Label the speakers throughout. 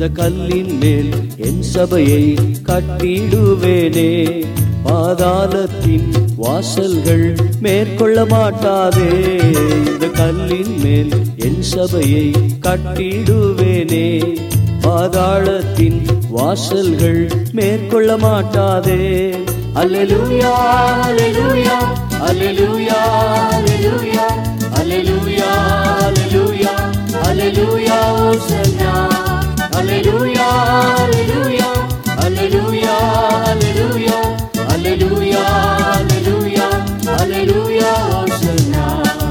Speaker 1: கல்லின் மேல் என் சபையை கட்டிடுவேனே பாதாளத்தின் வாசல்கள் மேற்கொள்ள மாட்டாதே இந்த கல்லின் மேல் என் சபையை கட்டிடுவேனே பாதாளத்தின் வாசல்கள் மேற்கொள்ள மாட்டாதே அல்லேலூயா அல்லேலூயா அல்லேலூயா அல்லேலூயா அல்லேலூயா அல்லேலூயா அல்லேலூயா ஓசன்னா அல்லேலூயா அல்லேலூயா அல்லேலூயா அல்லேலூயா அல்லேலூயா அல்லேலூயா அல்லேலூயா ஓசன்னா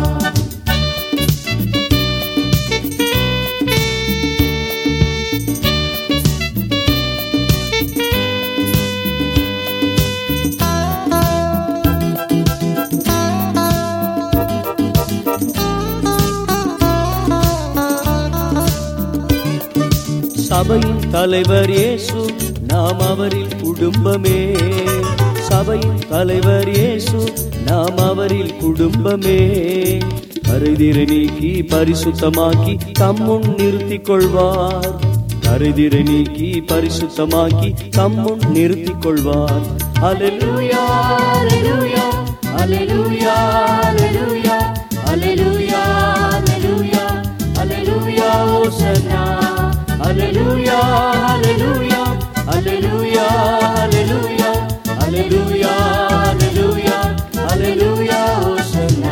Speaker 1: சபையின் தலைவர் இயேசு நாம் அவரில் குடும்பமே சபையின் தலைவர் இயேசு நாம் அவரில் குடும்பமே கருதிரை நீக்கி பரிசுத்தமாக்கி தம்முன் நிறுத்திக் கொள்வார் கருதிரை நீக்கி பரிசுத்தமாக்கி தம்முன் நிறுத்திக் கொள்வார் அல்லேலூயா அல்லேலூயா அல்லேலூயா அல்லேலூயா அல்லேலூயா அல்லேலூயா அல்லேலூயா ஓசன்னா அல்லேலூயா அல்லேலூயா அல்லேலூயா அல்லேலூயா அல்லேலூயா அல்லேலூயா அல்லேலூயா ஓசன்னா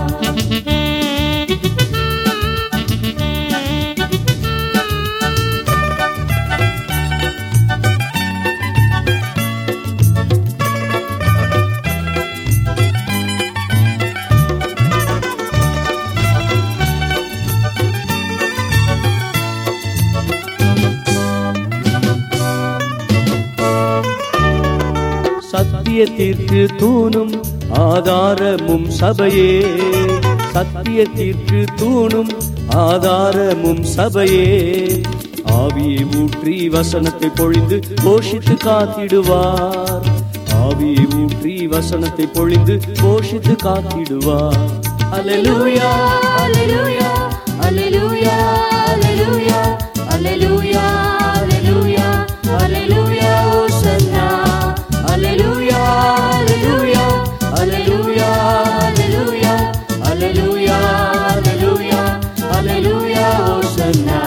Speaker 1: சத்தியத்திற்கு தூணும் ஆதாரமும் சபையே சத்தியத்திற்கு தூணும் ஆதாரமும் சபையே ஆவியை ஊற்றி வசனத்தை பொழிந்து போஷித்து காத்திடுவார் ஆவியை ஊற்றி வசனத்தை பொழிந்து போஷித்து காத்திடுவார் அல்லேலூயா
Speaker 2: அல்லேலூயா அல்லேலூயா அல்லேலூயா அல்லேலூயா அல்லேலூயா அல்லேலூயா ஓசன்னா அல்லேலூயா அல்லேலூயா அல்லேலூயா அல்லேலூயா அல்லேலூயா அல்லேலூயா அல்லேலூயா ஓசன்னா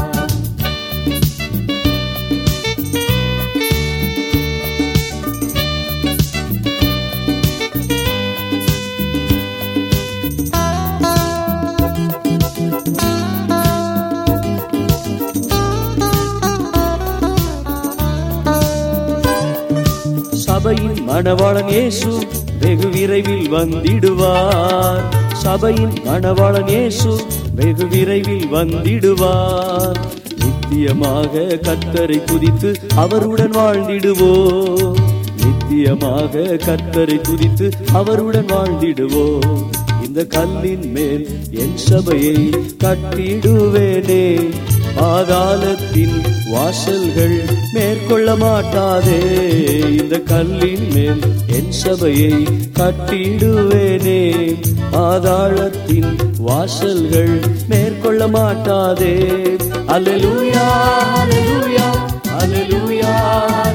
Speaker 1: சபையின் மணவாளன் இயேசு வெகு விரைவில் வந்திடுவார் சபையின் மணவாளன் இயேசு வெகு விரைவில் வந்திடுவார் நித்தியமாக கர்த்தரை துதித்து அவருடன் வாழ்ந்திடுவோம் நித்தியமாக கர்த்தரை துதித்து அவருடன் வாழ்ந்திடுவோம் இந்த கல்லின் மேல் என் சபையை கட்டிடுவேனே பாதாளத்தின் வாசல்கள் மேற்கொள்ள மாட்டாதே இந்த கல்லின் மேல் என் சபையை கட்டிடுவேனே பாதாளத்தின் வாசல்கள் மேற்கொள்ள மாட்டாதே அல்லேலூயா அல்லேலூயா அல்லேலூயா